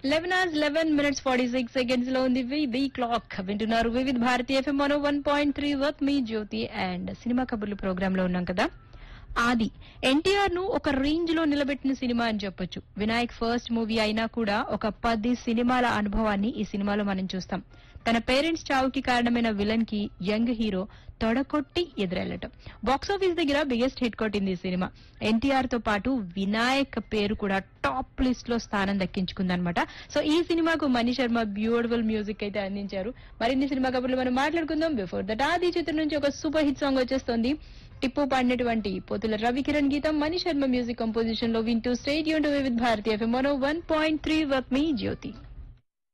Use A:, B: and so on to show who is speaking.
A: eleven hours eleven minutes forty six seconds లో ఉంది వి క్లాక్ వింటున్నారు Vividh Bharati FM one one point three with me Jyothi and cinema కబుర్లు ప్రోగ్రామ్ లో ఉన్నాం కదా ఆది ఎన్టీఆర్ ను ఒక రేంజ్ లో నిలబెట్టిన సినిమా అని చెప్పొచ్చు వినాయక్ ఫస్ట్ మూవీ అయినా కూడా ఒక పది సినిమాల అనుభవాన్ని ఈ సినిమాలో మనం చూస్తాం తన పేరెంట్స్ చావుకి కారణమైన విలన్ కి యంగ్ హీరో తొడకొట్టి ఎదురెళ్లటం బాక్సాఫీస్ దగ్గర బిగ్గెస్ట్ హిట్ కొట్టింది ఈ సినిమా ఎన్టీఆర్ తో పాటు వినాయక్ పేరు కూడా టాప్ లిస్ట్ లో స్థానం దక్కించుకుందనమాట సో ఈ సినిమాకు మణి శర్మ బ్యూటిఫుల్ మ్యూజిక్ అయితే అందించారు మరిన్ని సినిమా కబుర్లు మనం మాట్లాడుకుందాం బిఫోర్ దట్ ఆది చిత్రం నుంచి ఒక సూపర్ హిట్ సాంగ్ వచ్చేస్తుంది టిప్పు పాడినటువంటి పోతుల రవికిరణ్ గీతం మణి శర్మ మ్యూజిక్ కంపోజిషన్ లో వింటూ stadium with Bharati FM one point three with me Jyothi